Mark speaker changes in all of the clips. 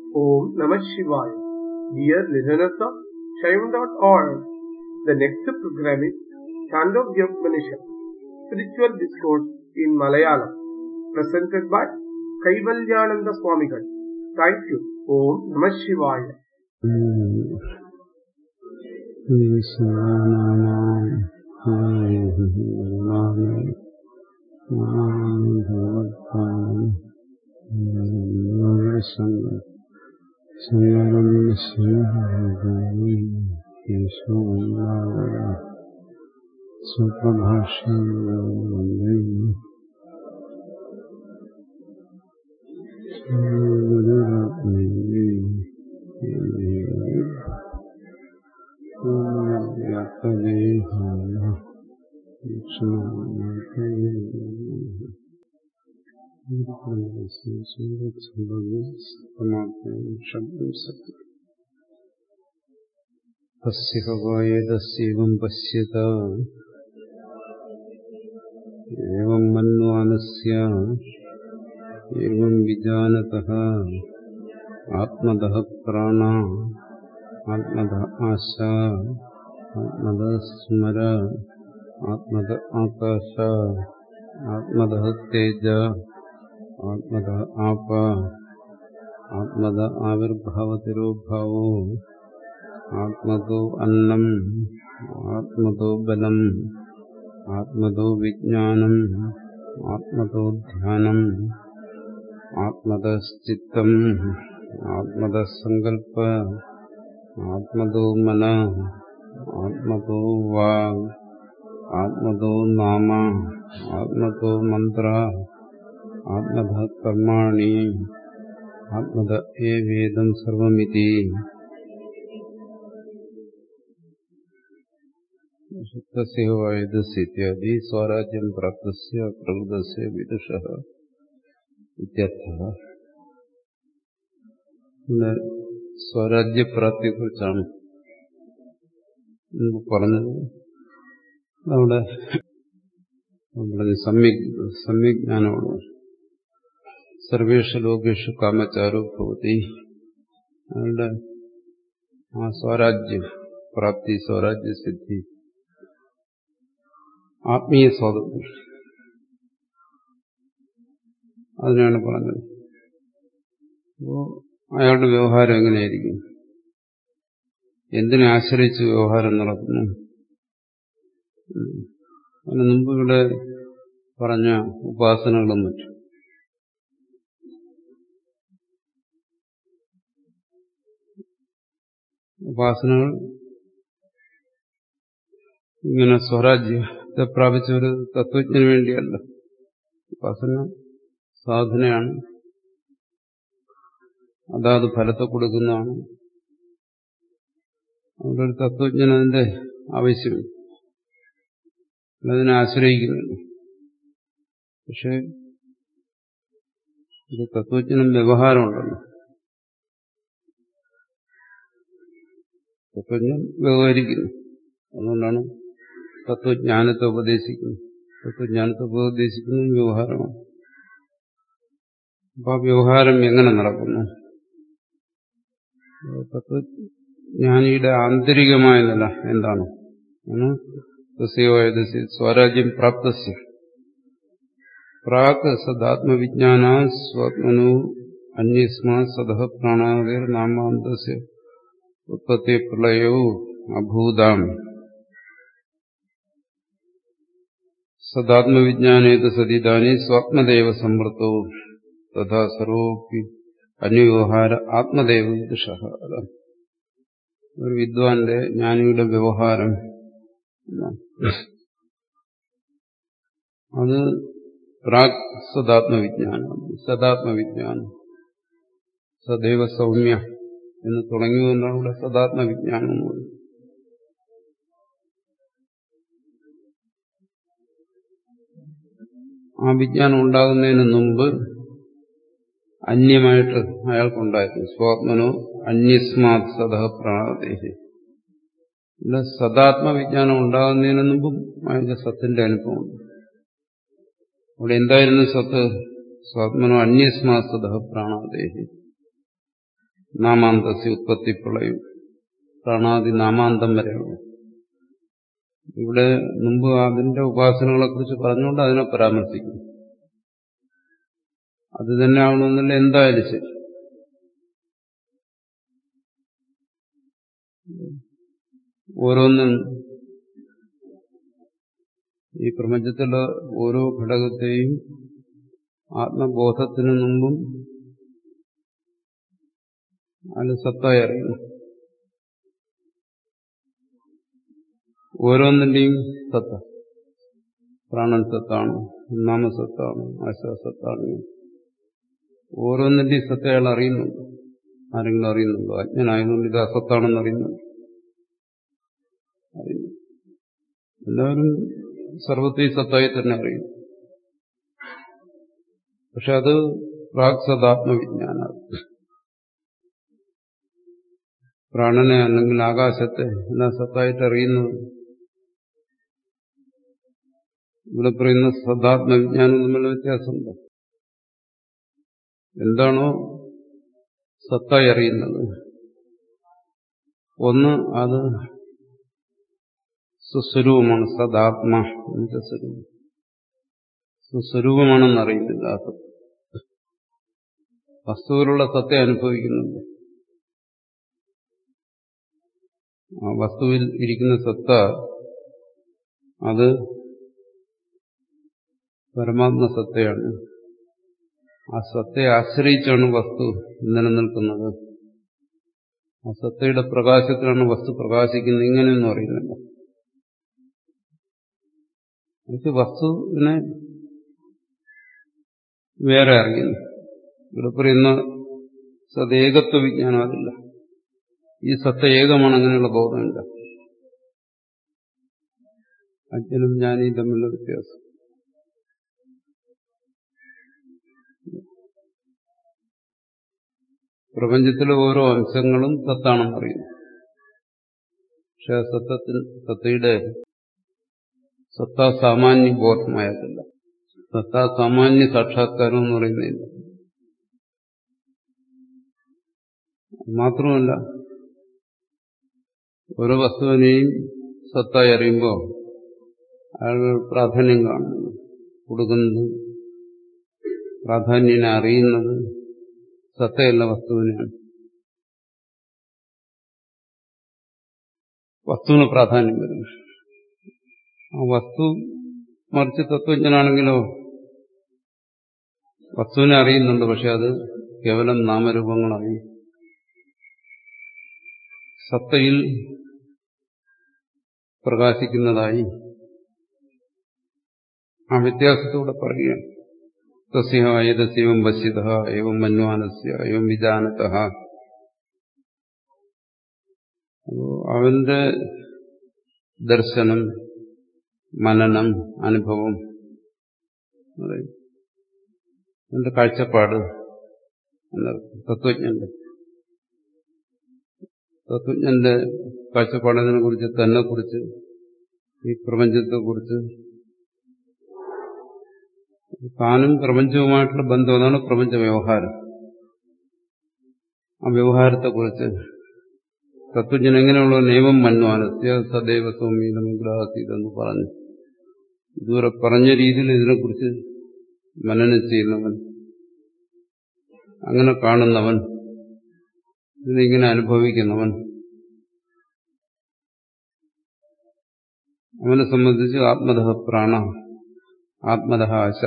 Speaker 1: Om Namah Shivaya. Dear listeners of Shaivan.org, the next program is Chandogya Upanishad, Spiritual Discourse in Malayalam, presented by Kaivalyananda Swamigal. Thank you. Om Namah Shivaya.
Speaker 2: സുപ്രഭാഷ തസ്യവം പശ്യത एवं मन्वानस्य एवं विजानतः आत्मदः प्राणा आत्मदः आशा आत्मदः स्मर आत्मद आकाश आत्मदः तेज आत्मदः आप आत्मद आविर्भावतिरोभावो आत्मतो अन्नम् आत्मतो बलम् ആത്മതോ വിജ്ഞാനം ആത്മതോ ധ്യാനം ആത്മതശ്ചിത്തം ആത്മതസങ്കൽപ്പ ആത്മതോ മന ആത്മതോ വാഗ് ആത്മതോ നാമ ആത്മതോ മന്ത്ര ആത്മത കർമാണി ആത്മത ഏ വേദം സർവമിതി ശുദ്ധസ്യവായുധസ്യത്യാദി സ്വരാജ്യം പ്രാപ്തസ്യ പ്രകൃതസ്യ വിദുഷ ഇത്യർത്ഥ സ്വരാജ്യപ്രാപ്തിയെക്കുറിച്ചാണ് മുമ്പ് പറഞ്ഞത് അവിടെ പറഞ്ഞ സമ്യക് സമ്യജ്ഞാനമാണ് സർവേഷു ലോകേഷു കാമചാരോ ഭവതി അവരുടെ ആ സ്വരാജ്യം പ്രാപ്തി സ്വരാജ്യസിദ്ധി ആത്മീയ സ്വാതന്ത്ര്യം അതിനാണ് പറഞ്ഞത് അപ്പോ അയാളുടെ വ്യവഹാരം എങ്ങനെയായിരിക്കും എന്തിനെ ആശ്രയിച്ച് വ്യവഹാരം നടക്കുന്നു അതിന് മുമ്പ് ഇവിടെ പറഞ്ഞ ഉപാസനകളും മറ്റും ഉപാസനകൾ ഇങ്ങനെ സ്വരാജ്യത്തെ പ്രാപിച്ച ഒരു തത്വജ്ഞന് വേണ്ടിയല്ല ഉപാസന സാധനയാണ് അതാത് ഫലത്തെ കൊടുക്കുന്നതാണ് അവിടെ ഒരു തത്വജ്ഞൻ അതിന്റെ ആവശ്യമില്ല അതിനെ ആശ്രയിക്കുന്നില്ല പക്ഷെ ഒരു തത്വജ്ഞനും വ്യവഹാരമുണ്ടല്ലോ തത്വജ്ഞൻ വ്യവഹരിക്കുന്നു അതുകൊണ്ടാണ് തത്വജ്ഞാനത്തെ ഉപദേശിക്കുന്നത് തത്വജ്ഞാനത്തെ ഉപദേശിക്കുന്ന വ്യവഹാരമാണ് അപ്പൊ ആ വ്യവഹാരം എങ്ങനെ നടക്കുന്നു തത്വജ്ഞാനിയുടെ ആന്തരികമായ നില എന്താണ് സ്വരാജ്യം പ്രാപ്തസ്യ പ്രാക് സദാത്മവിജ്ഞാന സ്വാത്മനോ അന്യസ്മാ സദഃ പ്രാണാതിർ നാമാന്തസ്യ ഉത്പത്തി പ്രളയോ അഭൂതാം സദാത്മവിജ്ഞാനേത് സതിദാനി സ്വാത്മദേവ സമൃത്തോ തഥാ സർവോപ്പി അന്യവ്യവഹാര ആത്മദേവ വിദുഷ ഒരു വിദ്വാന്റെ ജ്ഞാനിയുടെ വ്യവഹാരം അത് പ്രാഗ് സദാത്മവിജ്ഞാനം സദാത്മവിജ്ഞാനം സദൈവ സൗമ്യ എന്ന് തുടങ്ങിയതുകൊണ്ടാണ് ഇവിടെ സദാത്മവിജ്ഞാനം എന്ന് പറയുന്നത് ആ വിജ്ഞാനം ഉണ്ടാകുന്നതിന് മുമ്പ് അന്യമായിട്ട് അയാൾക്കുണ്ടായിരുന്നു സ്വാത്മനോ അന്യസ്മാത് സദഹ പ്രാണദേഹി ഇവിടെ സദാത്മവിജ്ഞാനം ഉണ്ടാകുന്നതിന് മുമ്പും അയാൾക്ക് സത്തിന്റെ അനുഭവമുണ്ട് അവിടെ എന്തായിരുന്നു സത്ത് സ്വാത്മനോ അന്യസ്മാത് സദഹ പ്രാണദേഹി നാമാന്തസ്യ ഉത്പത്തി പ്രളയം പ്രാണാദി നാമാന്തം വരെയാണ് ഇവിടെ മുമ്പ് അതിന്റെ ഉപാസനകളെ കുറിച്ച് പറഞ്ഞുകൊണ്ട് അതിനെ പരാമർശിക്കുന്നു അത് തന്നെ ആവണമെന്നില്ല എന്തായാലും ശരി ഓരോന്നും ഈ പ്രപഞ്ചത്തിലുള്ള ഓരോ ഘടകത്തെയും ആത്മബോധത്തിനു മുമ്പും അതിന് സത്തായി അറിയുന്നു ഓരോന്നിന്റെയും സത്ത പ്രാണൻ സത്താണ് നാമസത്താണ് ആശാസത്താണ് ഓരോന്നിന്റെയും സത്ത അയാൾ അറിയുന്നുണ്ട് ആരെങ്കിലും അറിയുന്നുണ്ടോ അജ്ഞനായതുകൊണ്ട് ഇത് അസത്താണെന്ന് അറിയുന്നുണ്ട് അറിയുന്നു എല്ലാവരും സർവത്തെയും സത്തായി തന്നെ അറിയും പക്ഷെ അത് പ്രാക്സദാത്മവിജ്ഞാന പ്രാണനെ അല്ലെങ്കിൽ ആകാശത്തെ എല്ലാം സത്തായിട്ട് അറിയുന്നത് ഇവിടെ പറയുന്ന സദാത്മവിജ്ഞാനം തമ്മിലുള്ള വ്യത്യാസമുണ്ട് എന്താണോ സത്തായി അറിയുന്നത് ഒന്ന് അത് സുസ്വരൂപമാണ് സദാത്മ എന്നുവെച്ച സ്വരൂപം സുസ്വരൂപമാണെന്ന് അറിയുന്നില്ല ആ സത്ത് വസ്തുവിലുള്ള സത്തെ അനുഭവിക്കുന്നുണ്ട് ആ വസ്തുവിൽ ഇരിക്കുന്ന സത്ത അത് പരമാത്മ സത്തയാണ് ആ സത്തയെ ആശ്രയിച്ചാണ് വസ്തു നിലനിൽക്കുന്നത് ആ സത്തയുടെ പ്രകാശത്തിലാണ് വസ്തു പ്രകാശിക്കുന്നത് ഇങ്ങനെയൊന്നും അറിയുന്നില്ല എനിക്ക് വസ്തുവിനെ വേറെ അറിയുന്നു ഇവിടെ പറയുന്ന സദേകത്വ വിജ്ഞാനം അതില്ല ഈ സത്ത ഏകമാണ് അങ്ങനെയുള്ള ബോധമില്ല അജ്ഞനും ജ്ഞാനിയും തമ്മിലുള്ള വ്യത്യാസം പ്രപഞ്ചത്തിലെ ഓരോ അംശങ്ങളും സത്താണെന്ന് അറിയുന്നു പക്ഷെ ആ സത്തത്തിൽ സത്തയുടെ സത്താ സാമാന്യ ബോധമായതല്ല സത്താ സാമാന്യ സാക്ഷാത്കാരം എന്ന് പറയുന്നില്ല മാത്രമല്ല ഓരോ വസ്തുവിനെയും സത്തായി അറിയുമ്പോൾ അയാൾ പ്രാധാന്യം കാണുന്നു കൊടുക്കുന്നത് പ്രാധാന്യനെ അറിയുന്നത് സത്തയല്ല വസ്തുവിനെയാണ് വസ്തുവിന് പ്രാധാന്യം വരുന്നു ആ വസ്തു മറിച്ച് തത്വജ്ഞനാണെങ്കിലോ വസ്തുവിനെ അറിയുന്നുണ്ട് പക്ഷെ അത് കേവലം നാമരൂപങ്ങളായി സത്തയിൽ പ്രകാശിക്കുന്നതായി ആ വ്യത്യാസത്തോടെ പറയുകയാണ് തസ്യ ഏതസ്യവം പശ്യത ഏവം മന്വാനസ്യ ഏവം വിജാനത അവന്റെ ദർശനം മനനം അനുഭവം അവന്റെ കാഴ്ചപ്പാട് തത്വജ്ഞന്റെ തത്വജ്ഞന്റെ കാഴ്ചപ്പാടിനെ കുറിച്ച് തന്നെ കുറിച്ച് ഈ പ്രപഞ്ചത്തെക്കുറിച്ച് താനും പ്രപഞ്ചവുമായിട്ടുള്ള ബന്ധം അതാണ് പ്രപഞ്ച വ്യവഹാരം ആ വ്യവഹാരത്തെക്കുറിച്ച് തത്വജ്ഞൻ എങ്ങനെയുള്ള നിയമം മന്വാനസ്യ സദൈവ സൗമീനം ഗ്രാസീതെന്ന് പറഞ്ഞു ഇതുവരെ പറഞ്ഞ രീതിയിൽ ഇതിനെക്കുറിച്ച് മനനം ചെയ്യുന്നവൻ അങ്ങനെ കാണുന്നവൻ ഇതിനിങ്ങനെ അനുഭവിക്കുന്നവൻ അവനെ സംബന്ധിച്ച് ആത്മത പ്രാണ ആത്മത ആശ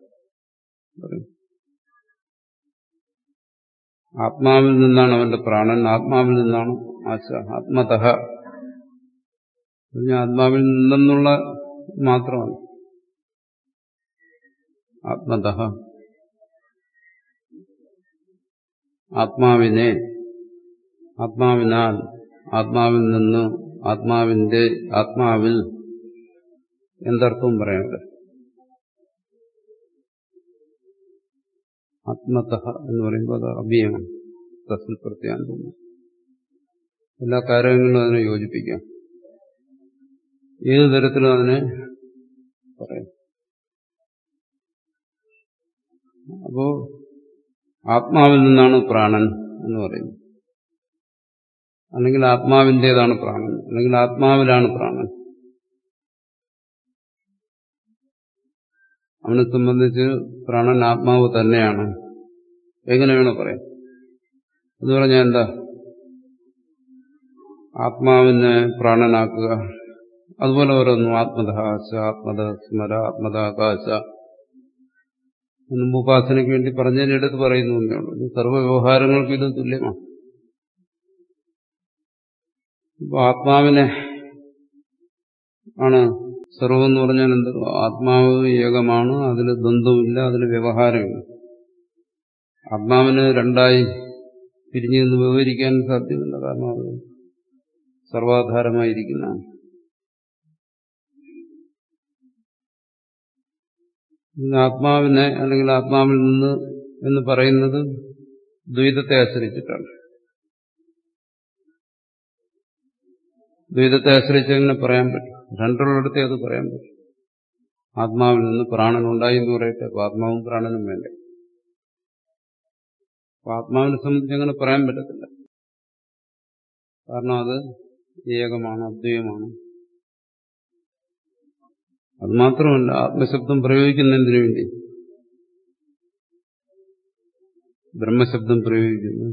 Speaker 2: ആത്മാവിൽ നിന്നാണ് അവന്റെ പ്രാണൻ ആത്മാവിൽ നിന്നാണ് ആശ ആത്മത ആത്മാവിൽ നിന്നെന്നുള്ള മാത്രമാണ് ആത്മത ആത്മാവിനെ ആത്മാവിനാൽ ആത്മാവിൽ നിന്ന് ആത്മാവിന്റെ ആത്മാവിൽ എന്തർത്ഥവും പറയാനുണ്ട് ആത്മത എന്ന് പറയുമ്പോൾ അത് അവ്യയമാണ് തസ്മിൽ പ്രത്യാന്തം എല്ലാ കാര്യങ്ങളിലും അതിനെ യോജിപ്പിക്കാം ഏത് തരത്തിലും അതിനെ പറയാം അപ്പോ ആത്മാവിൽ നിന്നാണ് പ്രാണൻ എന്ന് പറയുന്നത് അല്ലെങ്കിൽ ആത്മാവിൻ്റെതാണ് പ്രാണൻ അല്ലെങ്കിൽ ആത്മാവിലാണ് പ്രാണൻ അവനെ സംബന്ധിച്ച് പ്രാണൻ ആത്മാവ് തന്നെയാണ് എങ്ങനെ വേണം പറയാം എന്ന് പറഞ്ഞാൽ എന്താ ആത്മാവിനെ പ്രാണനാക്കുക അതുപോലെ ഓരോന്നു ആത്മദാശ ആത്മത സ്മര ആത്മദാകാശ മുമ്പ് ഉപാസനയ്ക്ക് വേണ്ടി പറഞ്ഞതിനടുത്ത് പറയുന്നു എന്നേ ഉള്ളൂ ഇത് സർവ്വ വ്യവഹാരങ്ങൾക്കും ഇത് തുല്യമാണ് ഇപ്പൊ ആത്മാവിനെ ആണ് സർവം എന്ന് പറഞ്ഞാൽ എന്ത് ആത്മാവ് ഏകമാണ് അതിൽ ദ്വന്ദ്വമില്ല അതിൽ വ്യവഹാരമില്ല ആത്മാവിന് രണ്ടായി പിരിഞ്ഞു നിന്ന് വിവരിക്കാൻ സാധ്യമല്ല കാരണം അത് സർവാധാരമായിരിക്കുന്നതാണ് ആത്മാവിനെ അല്ലെങ്കിൽ ആത്മാവിൽ നിന്ന് എന്ന് പറയുന്നത് ദ്വൈതത്തെ ആശ്രയിച്ചിട്ടാണ് ദ്വൈതത്തെ ആശ്രയിച്ച് എങ്ങനെ പറയാൻ പറ്റും രണ്ടുള്ളിടത്തെ അത് പറയാൻ പറ്റും ആത്മാവിൽ നിന്ന് പ്രാണൻ ഉണ്ടായി എന്ന് പറയട്ടെ അപ്പൊ ആത്മാവും പ്രാണനും വേണ്ടേ അപ്പൊ ആത്മാവിനെ സംബന്ധിച്ച് അങ്ങനെ പറയാൻ പറ്റത്തില്ല കാരണം അത് ഏകമാണ് അദ്വൈതമാണ് അത് മാത്രമല്ല ആത്മശബ്ദം പ്രയോഗിക്കുന്നതിന് വേണ്ടി ബ്രഹ്മശബ്ദം പ്രയോഗിക്കുന്നു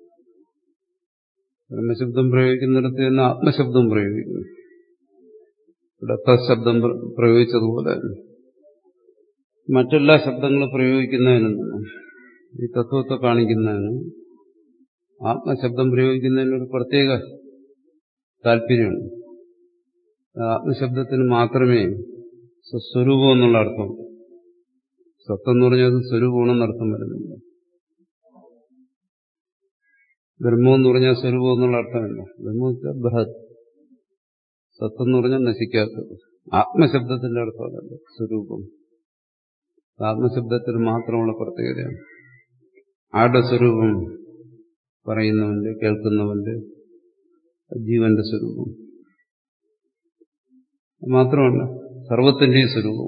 Speaker 2: ബ്രഹ്മശബ്ദം പ്രയോഗിക്കുന്നിടത്ത് തന്നെ ആത്മശബ്ദം പ്രയോഗിക്കുന്നു ഇവിടെ തശബ്ദം പ്രയോഗിച്ചതുപോലെ മറ്റെല്ലാ ശബ്ദങ്ങളും പ്രയോഗിക്കുന്നതിനും ഈ തത്വത്തെ കാണിക്കുന്നതിന് ആത്മശബ്ദം പ്രയോഗിക്കുന്നതിന് ഒരു പ്രത്യേക താല്പര്യമുണ്ട് ആത്മശബ്ദത്തിന് മാത്രമേ സ്വസ്വരൂപം എന്നുള്ള അർത്ഥം സത്യം എന്ന് പറഞ്ഞാൽ അത് സ്വരൂപമാണെന്ന് അർത്ഥം വരുന്നില്ല ബ്രഹ്മം എന്ന് പറഞ്ഞാൽ സ്വരൂപം എന്നുള്ള അർത്ഥമില്ല ബ്രഹ്മം വെച്ചാൽ ബൃഹത് സത്യം എന്ന് പറഞ്ഞാൽ നശിക്കാത്തത് ആത്മശബ്ദത്തിന്റെ അർത്ഥമല്ല സ്വരൂപം ആത്മശബ്ദത്തിന് മാത്രമുള്ള പ്രത്യേകതയാണ് ആരുടെ സ്വരൂപം പറയുന്നവന്റെ കേൾക്കുന്നവന്റെ ജീവന്റെ സ്വരൂപം മാത്രമല്ല സർവത്തിന്റെയും സ്വരൂപം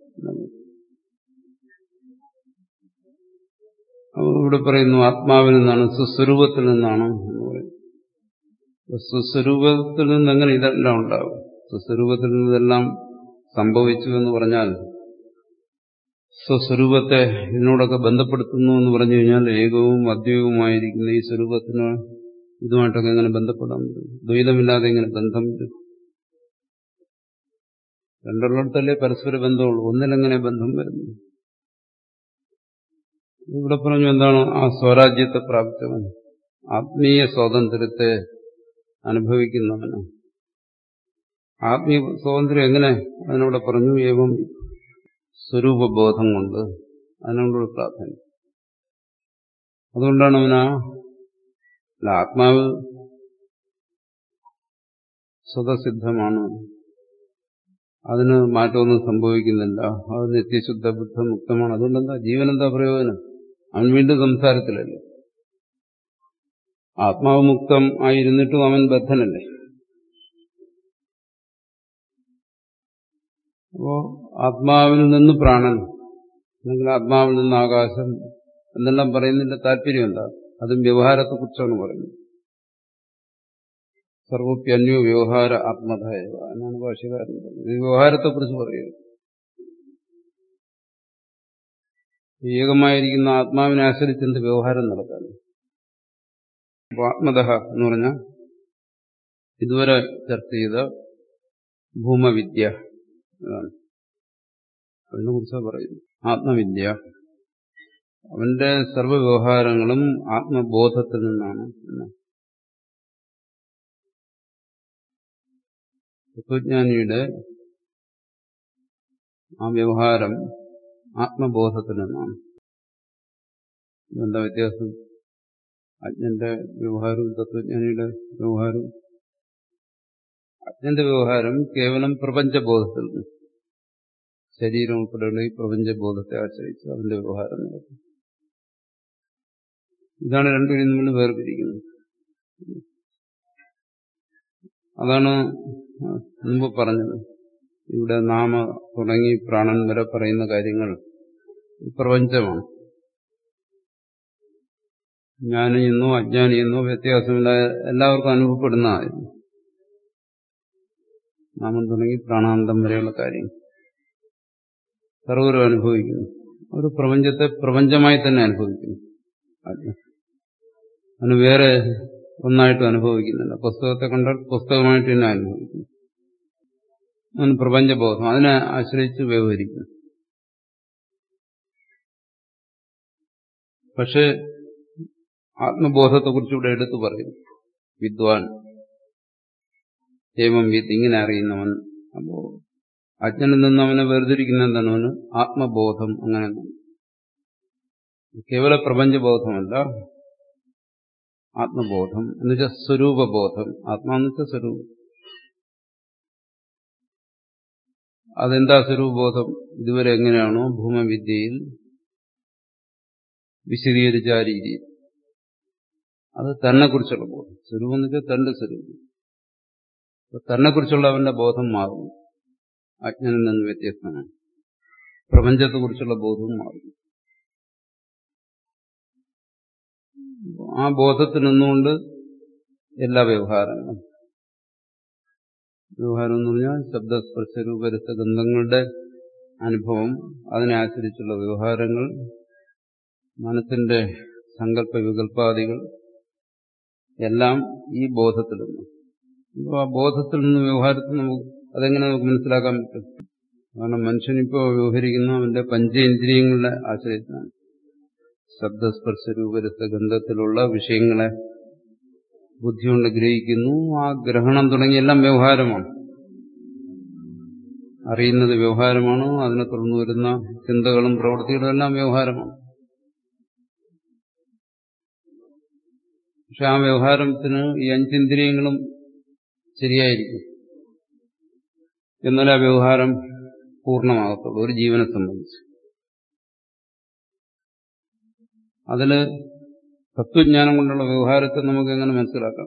Speaker 2: ഇവിടെ പറയുന്നു ആത്മാവിൽ നിന്നാണ് സുസ്വരൂപത്തിൽ നിന്നാണ് എന്ന് പറയുന്നു സുസ്വരൂപത്തിൽ നിന്ന് എങ്ങനെ ഇതെല്ലാം ഉണ്ടാവും സുസ്വരൂപത്തിൽ നിന്ന് ഇതെല്ലാം സംഭവിച്ചു എന്ന് പറഞ്ഞാൽ സ്വസ്വരൂപത്തെ ഇതിനോടൊക്കെ ബന്ധപ്പെടുത്തുന്നു എന്ന് പറഞ്ഞു കഴിഞ്ഞാൽ ഏകവും അദ്വൈതവുമായിരിക്കുന്ന ഈ സ്വരൂപത്തിന് ഇതുമായിട്ടൊക്കെ എങ്ങനെ ബന്ധപ്പെടാൻ പറ്റും ദ്വൈതമില്ലാതെ എങ്ങനെ ബന്ധം വരും രണ്ടുള്ളിടത്തല്ലേ പരസ്പര ബന്ധമുള്ളൂ ഒന്നിലെങ്ങനെ ബന്ധം വരുന്നു ഇവിടെ പറഞ്ഞു എന്താണ് ആ സ്വരാജ്യത്തെ പ്രാപിച്ചവൻ ആത്മീയ സ്വാതന്ത്ര്യത്തെ അനുഭവിക്കുന്നവന് ആത്മീയ സ്വാതന്ത്ര്യം എങ്ങനെ അതിനൂടെ പറഞ്ഞു ഏവം സ്വരൂപബോധം കൊണ്ട് അതിനോടൊരു പ്രാധാന്യം അതുകൊണ്ടാണ് അവനാ അല്ല ആത്മാവ് സ്വതസിദ്ധമാണ് അതിന് മാറ്റമൊന്നും സംഭവിക്കുന്നില്ല അത് നിത്യശുദ്ധ ബുദ്ധ മുക്തമാണ് അതുകൊണ്ടെന്താ ജീവനെന്താ പ്രയോജനം അവൻ വീണ്ടും സംസാരത്തിലല്ലേ ആത്മാവ് മുക്തം ആയിരുന്നിട്ടും അവൻ ബദ്ധനല്ലേ അപ്പോ ആത്മാവിൽ നിന്ന് പ്രാണൻ അല്ലെങ്കിൽ ആത്മാവിൽ നിന്ന് ആകാശം എന്നെല്ലാം പറയുന്നതിന്റെ താല്പര്യം എന്താ അതും വ്യവഹാരത്തെ കുറിച്ചാണ് പറയുന്നത് സർവപ്യന്യോ വ്യവഹാര ആത്മധായ എന്നാണ് ഭാഷകാരൻ പറയുന്നത് ഇത് വ്യവഹാരത്തെക്കുറിച്ച് പറയുന്നത് ഏകമായിരിക്കുന്ന ആത്മാവിനെ ആശ്രയിച്ച് എന്ത് വ്യവഹാരം നടത്താൻ അപ്പോൾ ആത്മതഃ എന്ന് പറഞ്ഞാൽ ഇതുവരെ ചർച്ച ചെയ്ത ഭൂമവിദ്യ അതാണ് അതിനെ കുറിച്ചാണ് പറയുന്നത് ആത്മവിദ്യ അവന്റെ സർവ്വവ്യവഹാരങ്ങളും ആത്മബോധത്തിൽ നിന്നാണ് എന്നാണ് തത്വജ്ഞാനിയുടെ ആ വ്യവഹാരം ആത്മബോധത്തിൽ നിന്നാണ് എന്താ വ്യത്യാസം അജ്ഞന്റെ വ്യവഹാരവും തത്വജ്ഞാനിയുടെ വ്യവഹാരവും അജ്ഞന്റെ വ്യവഹാരം കേവലം പ്രപഞ്ചബോധത്തിൽ നിന്ന് ശരീരം ഉൾപ്പെടെയുള്ള ഈ പ്രപഞ്ചബോധത്തെ ആശ്രയിച്ച് അതിന്റെ വ്യവഹാരം നടക്കും ഇതാണ് രണ്ടുപേരും നമ്മൾ വേർപിരിക്കുന്നത് അതാണ് മുമ്പ് പറഞ്ഞത് ഇവിടെ നാമ തുടങ്ങി പ്രാണൻ വരെ പറയുന്ന കാര്യങ്ങൾ പ്രപഞ്ചമാണ് ജ്ഞാനിയെന്നോ അജ്ഞാനിയെന്നോ വ്യത്യാസമില്ല എല്ലാവർക്കും അനുഭവപ്പെടുന്നതായിരുന്നു നാമം തുടങ്ങി പ്രാണാന്തം വരെയുള്ള കാര്യം സർവരും അനുഭവിക്കുന്നു ഒരു പ്രപഞ്ചത്തെ പ്രപഞ്ചമായി തന്നെ അനുഭവിക്കുന്നു അജ്ഞ അതിന് വേറെ ഒന്നായിട്ടും അനുഭവിക്കുന്നില്ല പുസ്തകത്തെ കണ്ടാൽ പുസ്തകമായിട്ട് തന്നെ അനുഭവിക്കുന്നു അവന് പ്രപഞ്ചബോധം അതിനെ ആശ്രയിച്ച് വ്യവഹരിക്കുന്നു പക്ഷെ ആത്മബോധത്തെക്കുറിച്ച് ഇവിടെ എടുത്തു പറയുന്നു വിദ്വാൻ ഏവം വിത്ത് ഇങ്ങനെ അറിയുന്നവൻ അപ്പോ അജ്ഞനിൽ നിന്ന് അവനെ വേർതിരിക്കുന്ന എന്താണ് അവന് ആത്മബോധം അങ്ങനെ കേവല പ്രപഞ്ചബോധമല്ല ആത്മബോധം എന്നുവെച്ചാൽ സ്വരൂപബോധം ആത്മാന്ന് വെച്ചാൽ സ്വരൂപം അതെന്താ സ്വരൂപബോധം ഇതുവരെ എങ്ങനെയാണോ ഭൂമവിദ്യയിൽ വിശദീകരിച്ച ആ രീതിയിൽ അത് തന്നെ കുറിച്ചുള്ള ബോധം സ്വരൂപം എന്ന് വെച്ചാൽ തന്റെ സ്വരൂപം തന്നെ കുറിച്ചുള്ള അവന്റെ ബോധം മാറും അജ്ഞനിൽ നിന്ന് വ്യത്യസ്തമാണ് പ്രപഞ്ചത്തെക്കുറിച്ചുള്ള ബോധവും മാറും ആ ബോധത്തിൽ നിന്നുകൊണ്ട് എല്ലാ വ്യവഹാരങ്ങളും വ്യവഹാരം എന്ന് പറഞ്ഞാൽ ശബ്ദസ്പർശ രൂപരസ ഗന്ധങ്ങളുടെ അനുഭവം അതിനെ ആശ്രയിച്ചുള്ള വ്യവഹാരങ്ങൾ മനസ്സിന്റെ സങ്കല്പ വികല്പാദികൾ എല്ലാം ഈ ബോധത്തിൽ നിന്ന് അപ്പോൾ ആ ബോധത്തിൽ നിന്ന് വ്യവഹാരത്തിൽ നമുക്ക് അതെങ്ങനെ നമുക്ക് മനസ്സിലാക്കാൻ പറ്റും കാരണം മനുഷ്യനിപ്പോ വ്യവഹരിക്കുന്ന അവന്റെ പഞ്ചേന്ദ്രിയങ്ങളുടെ ആശ്രയത്തിലാണ് ശബ്ദസ്പർശ രൂപരസ ഗന്ധത്തിലുള്ള വിഷയങ്ങളെ ബുദ്ധി കൊണ്ട് ഗ്രഹിക്കുന്നു ആ ഗ്രഹണം തുടങ്ങിയ എല്ലാം വ്യവഹാരമാണ് അറിയുന്നത് വ്യവഹാരമാണ് അതിനെ തുടർന്ന് വരുന്ന ചിന്തകളും പ്രവൃത്തികളും എല്ലാം വ്യവഹാരമാണ് പക്ഷെ ആ വ്യവഹാരത്തിന് ഈ അഞ്ചിന്ദ്രിയങ്ങളും ശരിയായിരിക്കും എന്നാലേ ആ വ്യവഹാരം പൂർണ്ണമാകത്തുള്ളൂ ഒരു ജീവനെ സംബന്ധിച്ച് അതില് തത്വജ്ഞാനം കൊണ്ടുള്ള വ്യവഹാരത്തെ നമുക്ക് എങ്ങനെ മനസ്സിലാക്കാം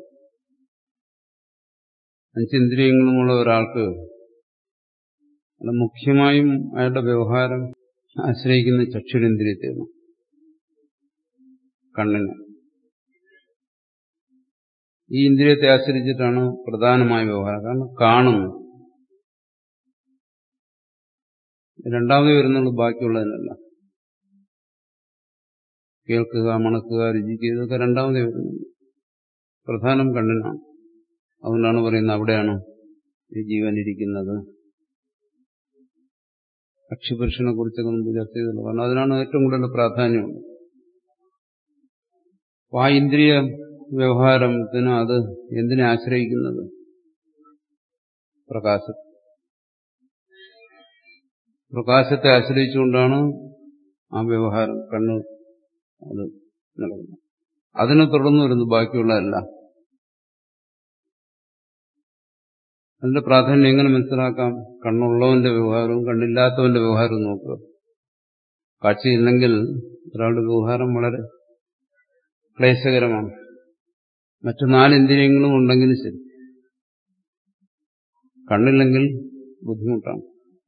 Speaker 2: അഞ്ചിന്ദ്രിയങ്ങളുമുള്ള ഒരാൾക്ക് അത് മുഖ്യമായും അയാളുടെ വ്യവഹാരം ആശ്രയിക്കുന്ന ചക്ഷുരേന്ദ്രിയത്തെയാണ് കണ്ണിന് ഈ ഇന്ദ്രിയത്തെ ആശ്രയിച്ചിട്ടാണ് പ്രധാനമായ വ്യവഹാരം കാരണം കാണുന്നു രണ്ടാമത് വരുന്നുള്ളൂ ബാക്കിയുള്ളതിനല്ല കേൾക്കുക മണക്കുക രുചിക്കുക ഇതൊക്കെ രണ്ടാമതേ വരുന്നുള്ളൂ പ്രധാനം കണ്ണിനാണ് അതുകൊണ്ടാണ് പറയുന്നത് അവിടെയാണ് ഈ ജീവൻ ഇരിക്കുന്നത് അക്ഷിപുരുഷനെ കുറിച്ചൊക്കെ മുമ്പ് ചർച്ച ചെയ്തല്ലോ കാരണം അതിനാണ് ഏറ്റവും കൂടുതൽ പ്രാധാന്യമുണ്ട് അപ്പൊ ആ ഇന്ദ്രിയ വ്യവഹാരത്തിന് അത് എന്തിനെ ആശ്രയിക്കുന്നത് പ്രകാശം പ്രകാശത്തെ ആശ്രയിച്ചുകൊണ്ടാണ് ആ വ്യവഹാരം കണ്ണ് അത് നടക്കുന്നത് അതിനെ തുടർന്ന് വരുന്നു ബാക്കിയുള്ളതല്ല അതിന്റെ പ്രാധാന്യം എങ്ങനെ മനസ്സിലാക്കാം കണ്ണുള്ളവന്റെ വ്യവഹാരവും കണ്ണില്ലാത്തവന്റെ വ്യവഹാരവും നോക്കുക കാഴ്ചയില്ലെങ്കിൽ ഒരാളുടെ വ്യവഹാരം വളരെ ക്ലേശകരമാണ് മറ്റു നാല് ഇന്ദ്രിയങ്ങളും ഉണ്ടെങ്കിലും ശരി കണ്ണില്ലെങ്കിൽ ബുദ്ധിമുട്ടാണ്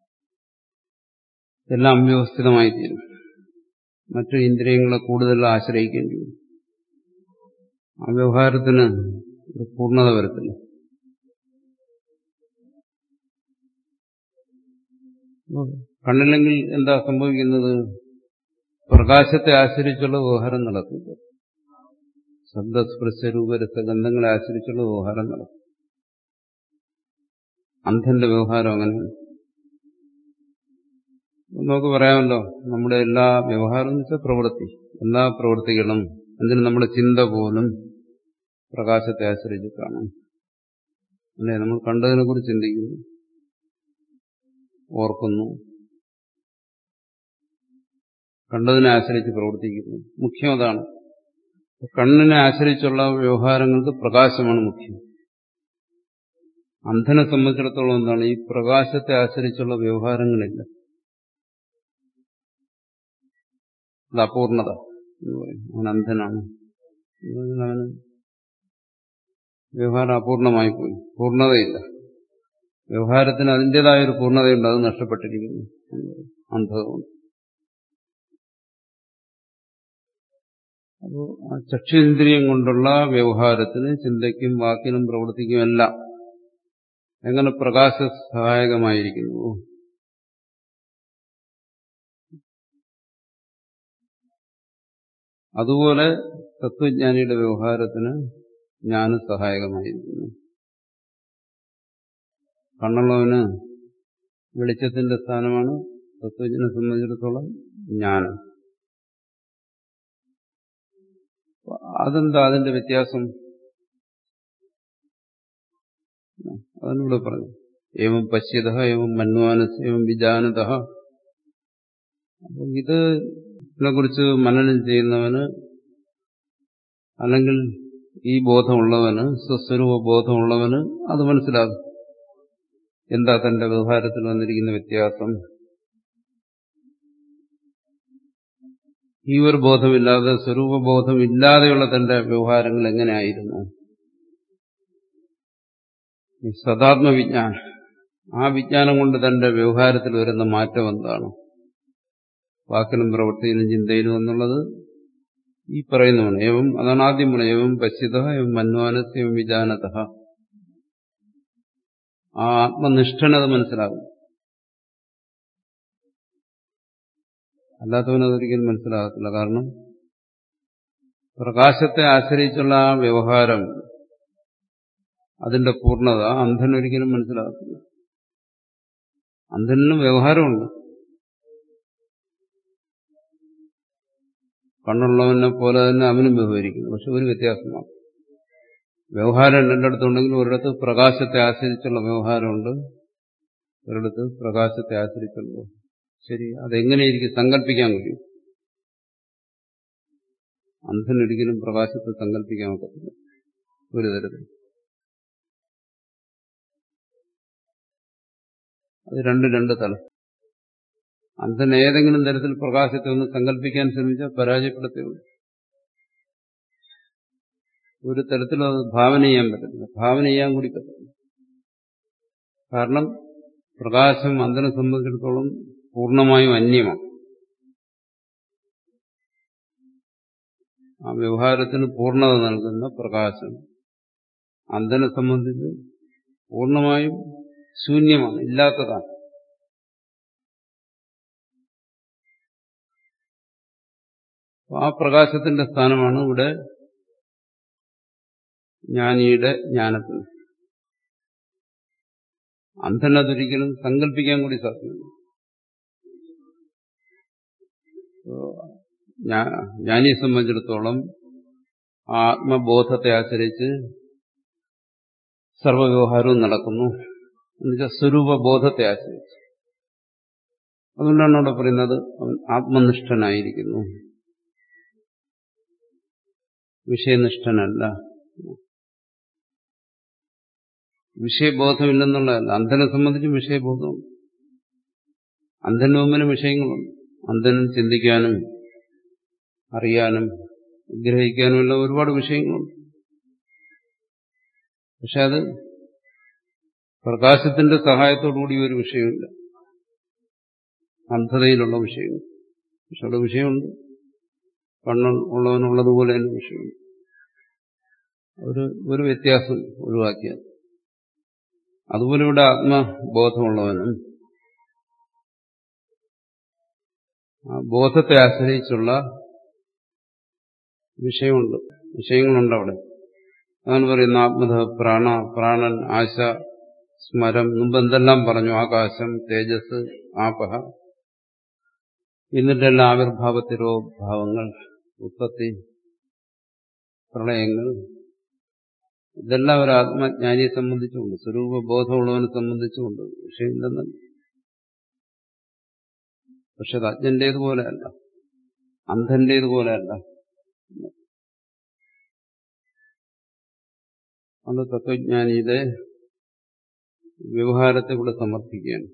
Speaker 2: എല്ലാം അവ്യവസ്ഥിതമായി തീരും മറ്റു ഇന്ദ്രിയങ്ങളെ കൂടുതൽ ആശ്രയിക്കേണ്ടി വരും ആ വ്യവഹാരത്തിന് ഒരു പൂർണ്ണത വരത്തില്ല കണ്ണില്ലെങ്കിൽ എന്താ സംഭവിക്കുന്നത് പ്രകാശത്തെ ആശ്രയിച്ചുള്ള വ്യവഹാരം നടക്കില്ല ശബ്ദസ്പർശ രൂപരസ ഗന്ധങ്ങളെ ആശ്രയിച്ചുള്ള വ്യവഹാരം നടക്കും അന്ധന്റെ വ്യവഹാരം അങ്ങനെയാണ് നമുക്ക് പറയാമല്ലോ നമ്മുടെ എല്ലാ വ്യവഹാരം എന്ന് വെച്ചാൽ പ്രവൃത്തി എല്ലാ പ്രവൃത്തികളും എന്തിന് നമ്മുടെ ചിന്ത പോലും പ്രകാശത്തെ ആശ്രയിച്ചിട്ടാണ് അല്ലെ നമ്മൾ കണ്ടതിനെ കുറിച്ച് ചിന്തിക്കുന്നു ഓർക്കുന്നു കണ്ടതിനെ ആശ്രയിച്ച് പ്രവർത്തിക്കുന്നു മുഖ്യം അതാണ് കണ്ണിനെ ആശ്രയിച്ചുള്ള വ്യവഹാരങ്ങൾക്ക് പ്രകാശമാണ് മുഖ്യം അന്ധനെ സംബന്ധിച്ചിടത്തോളം എന്താണ് ഈ പ്രകാശത്തെ ആശ്രയിച്ചുള്ള വ്യവഹാരങ്ങളില്ല അത് അപൂർണത എന്ന് പറയും അവൻ അന്ധനാണ് അവന് വ്യവഹാരം അപൂർണമായി പോയി പൂർണ്ണതയില്ല വ്യവഹാരത്തിന് അതിൻ്റെതായ ഒരു പൂർണ്ണതയുണ്ട് അത് നഷ്ടപ്പെട്ടിരിക്കുന്നു അന്ധത കൊണ്ട് അപ്പോൾ ആ ചക്ഷുന്ദ്രിയം കൊണ്ടുള്ള വ്യവഹാരത്തിന് ചിന്തയ്ക്കും വാക്കിനും പ്രവൃത്തിക്കും എല്ലാം എങ്ങനെ പ്രകാശ സഹായകമായിരിക്കുന്നു അതുപോലെ തത്വജ്ഞാനിയുടെ വ്യവഹാരത്തിന് ജ്ഞാനം സഹായകമായിരിക്കുന്നു കണ്ണുള്ളവന് വെളിച്ചത്തിന്റെ സ്ഥാനമാണ് തത്വജ്ഞനെ സംബന്ധിച്ചിടത്തോളം ജ്ഞാനം അതെന്താ അതിന്റെ വ്യത്യാസം അതിനൂടെ പറഞ്ഞു ഏവം പശ്യത ഏവം മന്വാനസ് ഏവം വിജാനത അപ്പം ഇതിനെ കുറിച്ച് മനനം ചെയ്യുന്നവന് അല്ലെങ്കിൽ ഈ ബോധമുള്ളവന് സ്വസ്വരൂപ ബോധമുള്ളവന് അത് മനസ്സിലാകും എന്താ തന്റെ വ്യവഹാരത്തിൽ വന്നിരിക്കുന്ന വ്യത്യാസം ഈ ഒരു ബോധമില്ലാതെ സ്വരൂപബോധമില്ലാതെയുള്ള തന്റെ വ്യവഹാരങ്ങൾ എങ്ങനെയായിരുന്നു സദാത്മവിജ്ഞാനം ആ വിജ്ഞാനം കൊണ്ട് തന്റെ വ്യവഹാരത്തിൽ വരുന്ന മാറ്റം എന്താണ് വാക്കിനും പ്രവൃത്തിയിലും ചിന്തയിലും എന്നുള്ളത് ഈ പറയുന്നതാണ് ഏവം അതാണ് ആദ്യം പറയുന്നത് ഏവം പശ്യത ഏവം മന്വാനസ് ഏവം വിജാനത ആ ആത്മനിഷ്ഠനത് മനസ്സിലാകും അല്ലാത്തവനതൊരിക്കലും മനസ്സിലാകത്തില്ല കാരണം പ്രകാശത്തെ ആശ്രയിച്ചുള്ള ആ വ്യവഹാരം അതിന്റെ പൂർണ്ണത അന്ധനൊരിക്കലും മനസ്സിലാകത്തില്ല അന്ധനും വ്യവഹാരമുണ്ട് കണ്ണുള്ളവനെ പോലെ തന്നെ അവനും വ്യവഹരിക്കുന്നു പക്ഷെ ഒരു വ്യത്യാസമാണ് വ്യവഹാരം രണ്ടിടത്തുണ്ടെങ്കിൽ ഒരിടത്ത് പ്രകാശത്തെ ആശ്രയിച്ചുള്ള വ്യവഹാരമുണ്ട് ഒരിടത്ത് പ്രകാശത്തെ ആശ്രയിച്ചുള്ള ശരി അതെങ്ങനെയിരിക്കും സങ്കല്പിക്കാൻ കഴിയും അന്ധനൊരിക്കലും പ്രകാശത്തെ സങ്കല്പിക്കാൻ ഒക്കത്തില്ല ഒരു തരത്തിൽ അത് രണ്ട് രണ്ട് തലം അന്ധൻ ഏതെങ്കിലും തരത്തിൽ പ്രകാശത്തെ ഒന്ന് സങ്കല്പിക്കാൻ ശ്രമിച്ചാൽ പരാജയപ്പെടുത്തുകയുള്ളൂ ഒരു തരത്തിലും അത് ഭാവന ചെയ്യാൻ പറ്റത്തില്ല ഭാവന ചെയ്യാൻ കൂടി പറ്റില്ല കാരണം പ്രകാശം അന്ധനെ സംബന്ധിച്ചിടത്തോളം പൂർണ്ണമായും അന്യമാണ് ആ വ്യവഹാരത്തിന് പൂർണ്ണത നൽകുന്ന പ്രകാശം അന്ധനെ സംബന്ധിച്ച് പൂർണ്ണമായും ശൂന്യമാണ് ഇല്ലാത്തതാണ് ആ പ്രകാശത്തിന്റെ സ്ഥാനമാണ് ഇവിടെ ജ്ഞാനിയുടെ ജ്ഞാനത്തിന് അന്ധനതൊരിക്കലും സങ്കല്പിക്കാൻ കൂടി സാധ്യമല്ല ജ്ഞാനിയെ സംബന്ധിച്ചിടത്തോളം ആത്മബോധത്തെ ആശ്രയിച്ച് സർവവ്യവഹാരവും നടക്കുന്നു എന്നുവെച്ചാൽ സ്വരൂപബോധത്തെ ആശ്രയിച്ച് അതുകൊണ്ടാണ് അവിടെ പറയുന്നത് അവൻ ആത്മനിഷ്ഠനായിരിക്കുന്നു വിഷയനിഷ്ഠനല്ല വിഷയബോധമില്ലെന്നുള്ളതല്ല അന്ധനെ സംബന്ധിച്ച് വിഷയബോധമുണ്ട് അന്ധന് മുമ്പിന് വിഷയങ്ങളുണ്ട് അന്ധനും ചിന്തിക്കാനും അറിയാനും ഗ്രഹിക്കാനുമുള്ള ഒരുപാട് വിഷയങ്ങളുണ്ട് പക്ഷെ അത് പ്രകാശത്തിന്റെ സഹായത്തോടുകൂടി ഒരു വിഷയമില്ല അന്ധതയിലുള്ള വിഷയങ്ങൾ പക്ഷെ അവിടെ വിഷയമുണ്ട് കണ്ണ ഉള്ളവനുള്ളതുപോലെ തന്നെ വിഷയമുണ്ട് ഒരു ഒരു വ്യത്യാസം ഒഴിവാക്കിയാൽ അതുപോലെ ഇവിടെ ആത്മബോധമുള്ളവനും ആ ബോധത്തെ ആശ്രയിച്ചുള്ള വിഷയമുണ്ട് വിഷയങ്ങളുണ്ട് അവിടെ അതാണ് പറയുന്ന ആത്മത പ്രാണ പ്രാണൻ ആശ സ്മരം മുമ്പ് എന്തെല്ലാം പറഞ്ഞു ആകാശം തേജസ് ആപഹ എന്നിട്ടെല്ലാം ആവിർഭാവത്തിലോ ഭാവങ്ങൾ ഉത്പത്തി പ്രളയങ്ങൾ ഇതെല്ലാം ഒരു ആത്മജ്ഞാനിയെ സംബന്ധിച്ചുകൊണ്ട് സ്വരൂപബോധമുള്ളവനെ സംബന്ധിച്ചുകൊണ്ട് വിഷയമില്ലെന്നല്ല പക്ഷെ അത് അജ്ഞന്റേതുപോലെയല്ല അന്ധന്റേതുപോലെയല്ല അത് തത്വജ്ഞാനിയുടെ വ്യവഹാരത്തെ ഇവിടെ സമർത്ഥിക്കുകയാണ്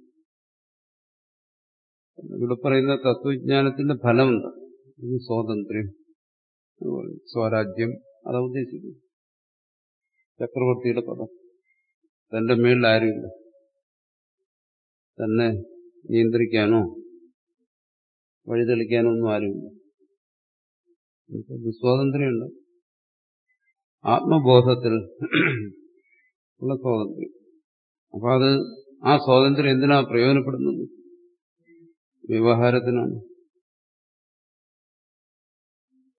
Speaker 2: ഇവിടെ പറയുന്ന തത്വജ്ഞാനത്തിന്റെ ഫലമുണ്ട് ഇത് സ്വാതന്ത്ര്യം സ്വരാജ്യം അതാ ഉദ്ദേശിക്കുന്നു ചക്രവർത്തിയുടെ പദം തന്റെ മേളിൽ ആരുമില്ല തന്നെ നിയന്ത്രിക്കാനോ വഴിതെളിക്കാനോ ഒന്നും ആരുമില്ല ഇത് സ്വാതന്ത്ര്യമുണ്ട് ആത്മബോധത്തിൽ ഉള്ള സ്വാതന്ത്ര്യം അപ്പൊ അത് ആ സ്വാതന്ത്ര്യം എന്തിനാ പ്രയോജനപ്പെടുന്നത് വ്യവഹാരത്തിനാണ്